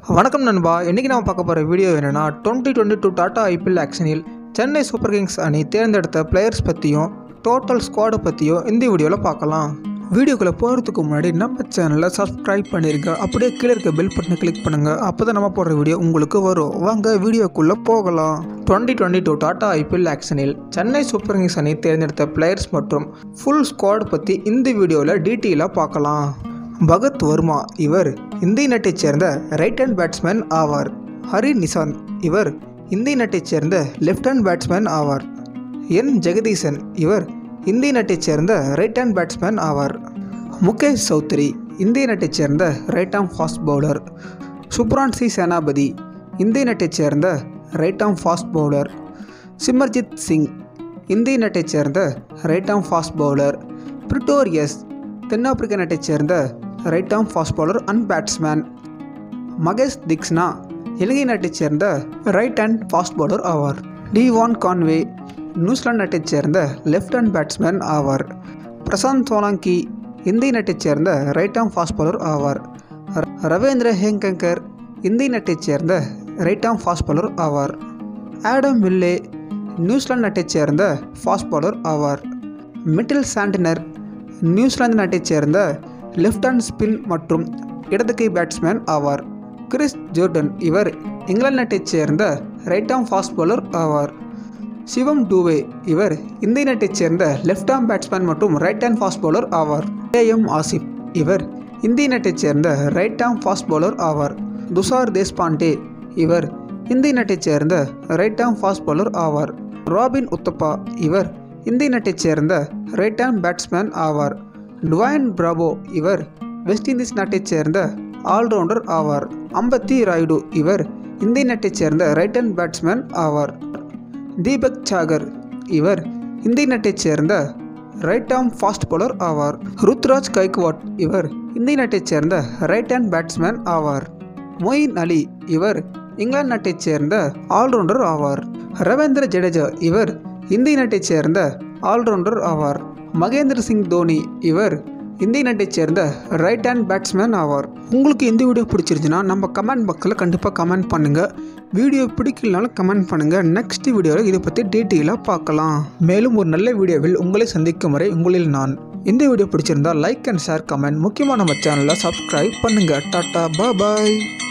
வணக்கம் நண்பா இன்றைக்கி நம்ம பார்க்க போகிற வீடியோ என்னென்னா twenty twenty two Tata IPL ஆக்ஷனில் சென்னை சூப்பர் கிங்ஸ் அணி தேர்ந்தெடுத்த பிளேயர்ஸ் பற்றியும் டோட்டல் ஸ்குவாடை பற்றியும் இந்த வீடியோவில் பார்க்கலாம் வீடியோக்குள்ளே போகிறதுக்கு முன்னாடி நம்ம சேனலை சப்ஸ்கிரைப் பண்ணிருங்க அப்படியே கீழே இருக்க பெல் பட்டனை கிளிக் பண்ணுங்கள் அப்போ தான் நம்ம போடுற வீடியோ உங்களுக்கு வரும் வாங்க வீடியோக்குள்ளே போகலாம் twenty twenty two Tata IPL ஆக்ஷனில் சென்னை சூப்பர் கிங்ஸ் அணி தேர்ந்தெடுத்த பிளேயர்ஸ் மற்றும் ஃபுல் ஸ்குவாட் பற்றி இந்த வீடியோவில் டீட்டெயிலாக பார்க்கலாம் பகத் வர்மா இவர் இந்திய நாட்டைச் சேர்ந்த ரைட் ஹேண்ட் பேட்ஸ்மேன் ஆவார் ஹரி நிசாந்த் இவர் இந்திய நாட்டைச் சேர்ந்த லெஃப்ட் ஹேண்ட் பேட்ஸ்மேன் ஆவார் என் ஜெகதீசன் இவர் இந்திய நாட்டைச் சேர்ந்த ரைட் ஹேண்ட் பேட்ஸ்மேன் ஆவார் முகேஷ் சௌத்ரி இந்திய நாட்டைச் சேர்ந்த right arm fast bowler Subhranshu Senapati இந்திய நாட்டைச் சேர்ந்த right arm fast bowler Simarjeet Singh இந்திய நாட்டைச் சேர்ந்த right arm fast bowler Pretorius தென்னாப்பிரிக்க நாட்டைச் சேர்ந்த right arm fast bowler and batsman Maheesh Theekshana இலங்கை நாட்டைச் சேர்ந்த ரைட் ஹேண்ட் ஃபாஸ்ட் பவுலர் ஆவார் டிவான் கான்வே நியூசிலாந்து நாட்டைச் சேர்ந்த லெஃப்ட் ஹேண்ட் பேட்ஸ்மேன் ஆவார் பிரசாந்த் சோலாங்கி இந்திய நாட்டைச் சேர்ந்த ரைட் ஆர்ம் ஃபாஸ்ட் பவுலர் ஆவார் ர- ரவீந்திர ஹேங்கங்கர் இந்திய நாட்டைச் சேர்ந்த ரைட் ஆர்ம் ஃபாஸ்ட் பவுலர் ஆவார் ஆடம் வில்லே நியூசிலாந்து நாட்டைச் சேர்ந்த ஃபாஸ்ட் பவுலர் ஆவார் மிட்டில் சாண்டினர் நியூசிலாந்து நாட்டைச் சேர்ந்த லெஃப்ட் ஹேண்ட் ஸ்பின் மற்றும் இடது கை பேட்ஸ்மேன் ஆவார் கிறிஸ் ஜோர்டன் இவர் இங்கிலாந்து நாட்டைச் சேர்ந்த ரைட் ஆர்ம் ஃபாஸ்ட் பவுலர் ஆவார் சிவம் டூவே இவர் இந்திய நாட்டைச் சேர்ந்த லெஃப்ட் ஆர்ம் பேட்ஸ்மேன் மற்றும் ரைட் ஹேண்ட் ஃபாஸ்ட் பவுலர் ஆவார் ஏஎம் ஆசிப் இவர் இந்திய நாட்டைச் சேர்ந்த ரைட் ஆர்ம் ஃபாஸ்ட் பவுலர் ஆவார் துஷார் தேஷ்பாண்டே இவர் இந்திய நாட்டைச் சேர்ந்த ரைட் ஆர்ம் ஃபாஸ்ட் பவுலர் ஆவார் ராபின் உத்தப்பா இவர் இந்திய நாட்டைச் சேர்ந்த ரைட் ஆர்ம் பேட்ஸ்மேன் ஆவார் டுவைன் பிராபோ இவர் வெஸ்ட் இண்டீஸ் நாட்டைச் சேர்ந்த ஆல்ரவுண்டர் ஆவார் அம்பத்தி ராயுடு இவர் இந்திய நாட்டைச் சேர்ந்த ரைட் ஹேண்ட் பேட்ஸ்மேன் ஆவார் தீபக் சாகர் இவர் இந்திய நாட்டைச் சேர்ந்த ரைட் ஆர்ம் ஃபாஸ்ட் பவுலர் ஆவார் ருத்ராஜ் கைக்வாட் இவர் இந்திய நாட்டைச் சேர்ந்த ரைட் ஹேண்ட் பேட்ஸ்மேன் ஆவார் மொயின் அலி இவர் இங்கிலாந்து நாட்டைச் சேர்ந்த ஆல்ரவுண்டர் ஆவார் ரவீந்திர ஜடேஜா இவர் இந்திய நாட்டைச் சேர்ந்த ஆல்ரவுண்டர் ஆவார் மகேந்திர சிங் தோனி இவர் இந்திய நாட்டைச் சேர்ந்த ரைட் ஹேண்ட் பேட்ஸ்மேன் ஆவார் உங்களுக்கு இந்த வீடியோ பிடிச்சிருந்துச்சுன்னா நம்ம கமெண்ட் பாக்ஸில் கண்டிப்பாக கமெண்ட் பண்ணுங்கள் வீடியோ பிடிக்கலனாலும் கமெண்ட் பண்ணுங்கள் நெக்ஸ்ட் வீடியோவில் இதை பற்றி டீட்டெயிலாக பார்க்கலாம் மேலும் ஒரு நல்ல வீடியோவில் உங்களை சந்திக்கும் வரை உங்களில் நான் இந்த வீடியோ பிடிச்சிருந்தா லைக் அண்ட் ஷேர் கமெண்ட் முக்கியமாக நம்ம சேனலை சப்ஸ்கிரைப் பண்ணுங்கள் டாட்டா பாய்